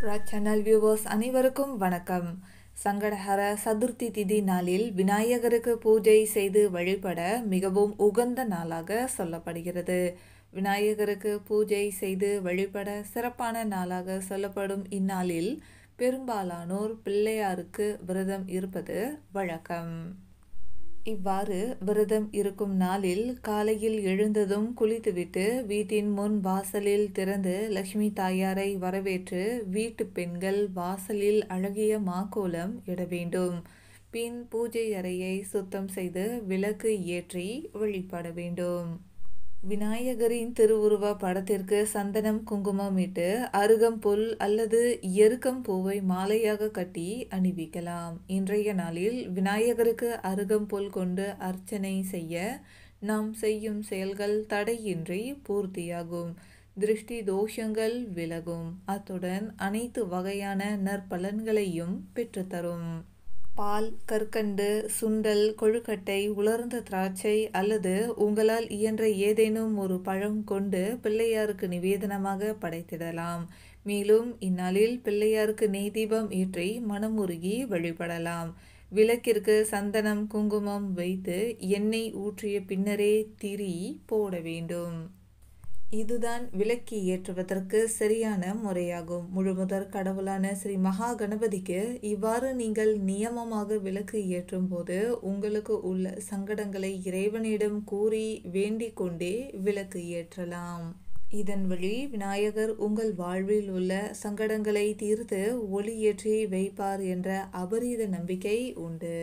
Raj channel viewers அனைவருக்கும் வணக்கம் சங்கடஹர சதுர்த்தி திதி நாளில் விநாயகருக்கு பூஜை செய்து வழிபட மிகவும் உகந்த நாளாக சொல்லப்படுகிறது விநாயகருக்கு பூஜை செய்து வழிபட சிறப்பான நாளாக சொல்லப்படும் இந்நாளில் பெரும்பாலானோர் பிள்ளையாருக்கு விரதம் இருப்பது வழக்கம் இவ்வாறு விரதம் இருக்கும் நாளில் காலையில் எழுந்ததும் குளித்துவிட்டு வீட்டின் முன் வாசலில் திறந்து லட்சுமி தாயாரை வரவேற்று வீட்டு பெண்கள் வாசலில் அழகிய மாக்கோலம் இட வேண்டும் பின் பூஜை அறையை சுத்தம் செய்து விளக்கு ஏற்றி வழிபட வேண்டும் விநாயகரின் திருவுருவ படத்திற்கு சந்தனம் குங்குமம் இட்டு அருகம்புல் அல்லது எருக்கம் பூவை மாலையாக கட்டி அணிவிக்கலாம் இன்றைய நாளில் விநாயகருக்கு அருகம்புல் கொண்டு அர்ச்சனை செய்ய நாம் செய்யும் செயல்கள் தடையின்றி பூர்த்தியாகும் திருஷ்டி தோஷங்கள் விலகும் அத்துடன் அனைத்து வகையான நற்பலன்களையும் பெற்றுத்தரும் பால் கற்கண்டு சுண்டல் கொழுக்கட்டை உலர்ந்த திராட்சை அல்லது உங்களால் இயன்ற ஏதேனும் ஒரு பழம் கொண்டு பிள்ளையாருக்கு நிவேதனமாக படைத்திடலாம் மேலும் இந்நாளில் பிள்ளையாருக்கு நெய் தீபம் ஏற்றி மனமுருகி வழிபடலாம் விளக்கிற்கு சந்தனம் குங்குமம் வைத்து எண்ணெய் ஊற்றிய பின்னரே திரி போட வேண்டும் இதுதான் விளக்கி ஏற்றுவதற்கு சரியான முறையாகும் முழுமுதற் கடவுளான ஸ்ரீ மகா கணபதிக்கு இவ்வாறு நீங்கள் நியமமாக விளக்கு ஏற்றும் போது உங்களுக்கு உள்ள சங்கடங்களை இறைவனிடம் கூறி வேண்டிக் கொண்டே விளக்கு ஏற்றலாம் இதன் வழி விநாயகர் உங்கள் வாழ்வில் உள்ள சங்கடங்களை தீர்த்து ஒளியேற்றி வைப்பார் என்ற அபரீத நம்பிக்கை உண்டு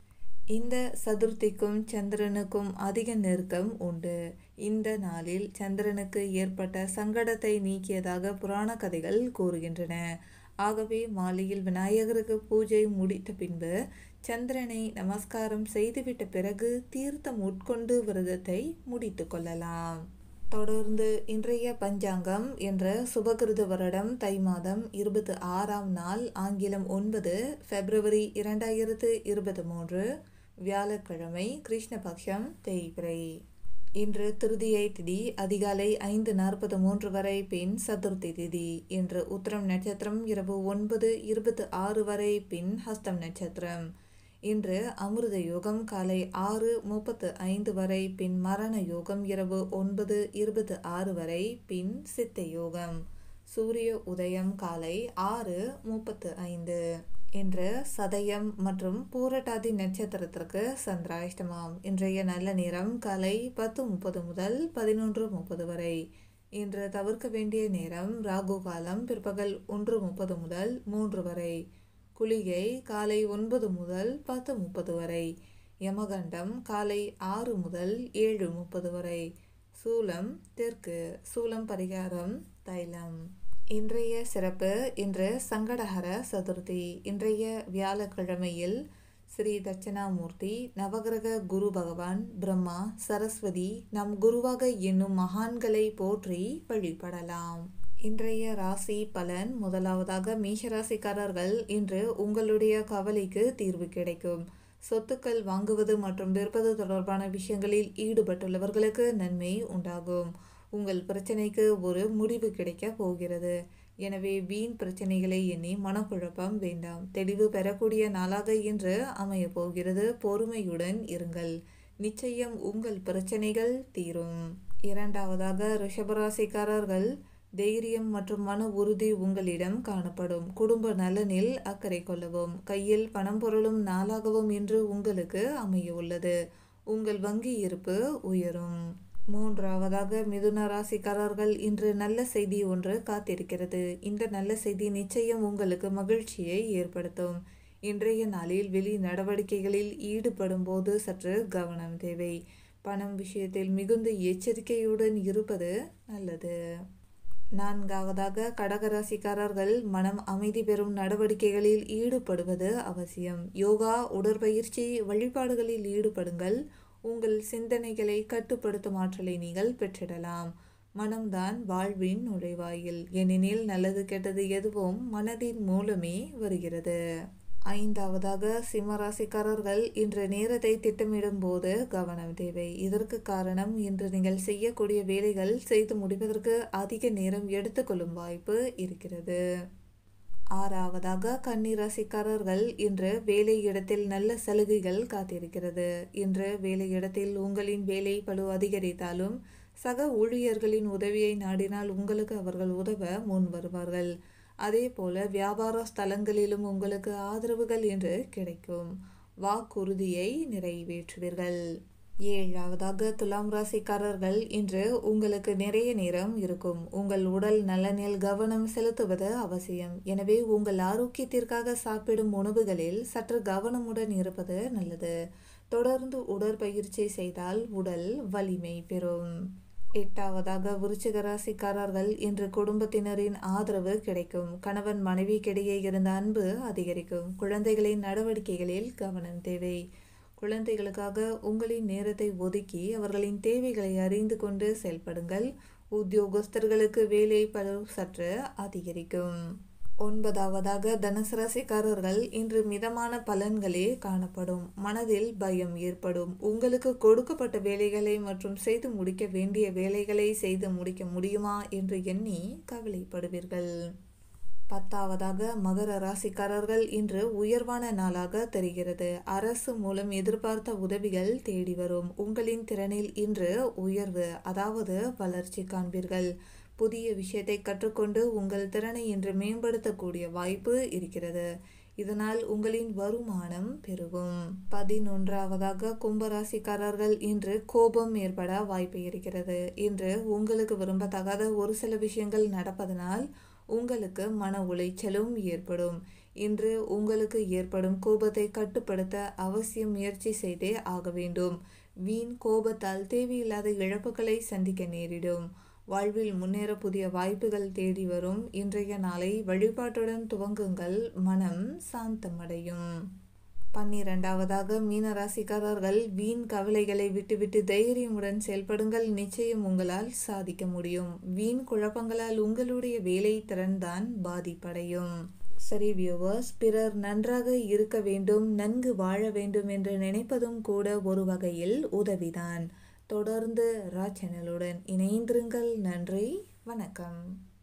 இந்த சதுர்த்திக்கும் சந்திரனுக்கும் அதிக நெருக்கம் உண்டு இந்த நாளில் சந்திரனுக்கு ஏற்பட்ட சங்கடத்தை நீக்கியதாக புராண கதைகள் கூறுகின்றன ஆகவே மாலையில் விநாயகருக்கு பூஜை முடித்த பின்பு சந்திரனை நமஸ்காரம் செய்துவிட்ட பிறகு தீர்த்தம் உட்கொண்டு விரதத்தை முடித்து கொள்ளலாம் தொடர்ந்து இன்றைய பஞ்சாங்கம் என்ற சுபகிருத வருடம் தை மாதம் இருபத்தி ஆறாம் நாள் ஆங்கிலம் ஒன்பது பிப்ரவரி இரண்டாயிரத்து இருபத்தி மூன்று வியாழக்கிழமை கிருஷ்ணபக்ஷம் தேய்பிரை இன்று திருதியை திதி அதிகாலை ஐந்து நாற்பது மூன்று வரை பின் சதுர்த்தி திதி இன்று உத்திரம் நட்சத்திரம் இரவு ஒன்பது இருபத்தி ஆறு வரை பின் ஹஸ்தம் நட்சத்திரம் இன்று அமிர்த யோகம் காலை ஆறு முப்பத்து ஐந்து வரை பின் மரண யோகம் இரவு ஒன்பது இருபத்தி ஆறு வரை பின் சித்த யோகம் சூரிய உதயம் காலை ஆறு முப்பத்து ஐந்து இன்று சதயம் மற்றும் பூரட்டாதி நட்சத்திரத்திற்கு சந்திராஷ்டமம் இன்றைய நல்ல நேரம் காலை பத்து முப்பது முதல் பதினொன்று முப்பது வரை இன்று தவிர்க்க வேண்டிய நேரம் ராகு காலம் பிற்பகல் ஒன்று முப்பது முதல் மூன்று வரை குளிகை காலை ஒன்பது முதல் பத்து முப்பது வரை யமகண்டம் காலை ஆறு முதல் ஏழு முப்பது வரை சூலம் தெற்கு சூலம் பரிகாரம் தைலம் இன்றைய சிறப்பு இன்று சங்கடஹர சதுர்த்தி இன்றைய வியாழக்கிழமையில் ஸ்ரீ தட்சணாமூர்த்தி நவகிரக குரு பகவான் பிரம்மா சரஸ்வதி நம் குருவாக என்னும் மகான்களை போற்றி வழிபடலாம் இன்றைய ராசி பலன் முதலாவதாக மேஷராசிக்காரர்கள் இன்று உங்களுடைய கவலைக்கு தீர்வு கிடைக்கும் சொத்துக்கள் வாங்குவது மற்றும் விற்பது தொடர்பான விஷயங்களில் ஈடுபட்டுள்ளவர்களுக்கு நன்மை உண்டாகும் உங்கள் பிரச்சனைக்கு ஒரு முடிவு கிடைக்க போகிறது எனவே வீண் பிரச்சனைகளை எண்ணி மனக்குழப்பம் வேண்டாம் தெளிவு பெறக்கூடிய நாளாக இன்று அமைய போகிறது பொறுமையுடன் இருங்கள் நிச்சயம் உங்கள் பிரச்சனைகள் தீரும் இரண்டாவதாக ரிஷபராசிக்காரர்கள் தைரியம் மற்றும் மன உறுதி உங்களிடம் காணப்படும் குடும்ப நலனில் அக்கறை கொள்ளவும் கையில் பணம் பொருளும் நாளாகவும் இன்று உங்களுக்கு அமைய உள்ளது உங்கள் வங்கி இருப்பு உயரும் மூன்றாவதாக மிதுன ராசிக்காரர்கள் இன்று நல்ல செய்தி ஒன்று காத்திருக்கிறது இந்த நல்ல செய்தி நிச்சயம் உங்களுக்கு மகிழ்ச்சியை ஏற்படுத்தும் இன்றைய நாளில் வெளி நடவடிக்கைகளில் ஈடுபடும் போது சற்று கவனம் தேவை பணம் விஷயத்தில் மிகுந்த எச்சரிக்கையுடன் இருப்பது நல்லது நான்காவதாக கடகராசிக்காரர்கள் மனம் அமைதி பெறும் நடவடிக்கைகளில் ஈடுபடுவது அவசியம் யோகா உடற்பயிற்சி வழிபாடுகளில் ஈடுபடுங்கள் உங்கள் சிந்தனைகளை கட்டுப்படுத்தும் ஆற்றலை நீங்கள் பெற்றிடலாம் மனம்தான் வாழ்வின் நுழைவாயில் ஏனெனில் நல்லது கெட்டது எதுவும் மனதின் மூலமே வருகிறது ஐந்தாவதாக சிம்மராசிக்காரர்கள் இன்று நேரத்தை திட்டமிடும் போது கவனம் தேவை இதற்கு காரணம் இன்று நீங்கள் செய்யக்கூடிய வேலைகள் செய்து முடிப்பதற்கு அதிக நேரம் எடுத்துக்கொள்ளும் வாய்ப்பு இருக்கிறது ஆறாவதாக கன்னிராசிக்காரர்கள் இன்று வேலையிடத்தில் நல்ல சலுகைகள் காத்திருக்கிறது இன்று வேலையிடத்தில் உங்களின் வேலை பளு அதிகரித்தாலும் சக ஊழியர்களின் உதவியை நாடினால் உங்களுக்கு அவர்கள் உதவ முன் வருவார்கள் அதே போல வியாபார ஸ்தலங்களிலும் உங்களுக்கு ஆதரவுகள் என்று கிடைக்கும் வாக்குறுதியை நிறைவேற்றுவீர்கள் ஏழாவதாக துலாம் ராசிக்காரர்கள் இன்று உங்களுக்கு நிறைய நேரம் இருக்கும் உங்கள் உடல் நலனில் கவனம் செலுத்துவது அவசியம் எனவே உங்கள் ஆரோக்கியத்திற்காக சாப்பிடும் உணவுகளில் சற்று கவனமுடன் இருப்பது நல்லது தொடர்ந்து உடற்பயிற்சி செய்தால் உடல் வலிமை பெறும் எட்டாவதாக விருச்சிக ராசிக்காரர்கள் இன்று குடும்பத்தினரின் ஆதரவு கிடைக்கும் கணவன் மனைவிக்கிடையே இருந்த அன்பு அதிகரிக்கும் குழந்தைகளின் நடவடிக்கைகளில் கவனம் தேவை குழந்தைகளுக்காக உங்களின் நேரத்தை ஒதுக்கி அவர்களின் தேவைகளை அறிந்து கொண்டு செயல்படுங்கள் உத்தியோகஸ்தர்களுக்கு வேலை பளு சற்று அதிகரிக்கும் ஒன்பதாவதாக தனுசு ராசிக்காரர்கள் இன்று மிதமான பலன்களே காணப்படும் மனதில் பயம் ஏற்படும் உங்களுக்கு கொடுக்கப்பட்ட வேலைகளை மற்றும் செய்து முடிக்க வேண்டிய வேலைகளை செய்து முடிக்க முடியுமா என்று எண்ணி கவலைப்படுவீர்கள் பத்தாவதாக மகர ராசிக்காரர்கள் இன்று உயர்வான நாளாக தெரிகிறது அரசு மூலம் எதிர்பார்த்த உதவிகள் தேடி வரும் உங்களின் திறனில் இன்று உயர்வு அதாவது வளர்ச்சி காண்பீர்கள் புதிய விஷயத்தை கற்றுக்கொண்டு உங்கள் திறனை இன்று மேம்படுத்தக்கூடிய வாய்ப்பு இருக்கிறது இதனால் உங்களின் வருமானம் பெருகும் பதினொன்றாவதாக கும்பராசிக்காரர்கள் இன்று கோபம் ஏற்பட வாய்ப்பு இருக்கிறது இன்று உங்களுக்கு விரும்பத்தகாத ஒரு சில விஷயங்கள் நடப்பதனால் உங்களுக்கு மன உளைச்சலும் ஏற்படும் இன்று உங்களுக்கு ஏற்படும் கோபத்தை கட்டுப்படுத்த அவசியம் முயற்சி செய்தே ஆக வேண்டும் வீண் கோபத்தால் தேவையில்லாத இழப்புகளை சந்திக்க நேரிடும் வாழ்வில் முன்னேற புதிய வாய்ப்புகள் தேடி வரும் இன்றைய நாளை வழிபாட்டுடன் துவங்குங்கள் மனம் சாந்தமடையும் பன்னிரண்டாவதாக மீனராசிக்காரர்கள் வீண் கவலைகளை விட்டுவிட்டு தைரியமுடன் செயல்படுங்கள் நிச்சயம் உங்களால் சாதிக்க முடியும் வீண் குழப்பங்களால் உங்களுடைய வேலை திறன்தான் பாதிப்படையும் சரி வியூவர்ஸ் பிறர் நன்றாக இருக்க வேண்டும் நன்கு வாழ வேண்டும் என்று நினைப்பதும் கூட ஒரு வகையில் உதவிதான் தொடர்ந்து ரா சேனலுடன் இணைந்திருங்கள் நன்றி வணக்கம்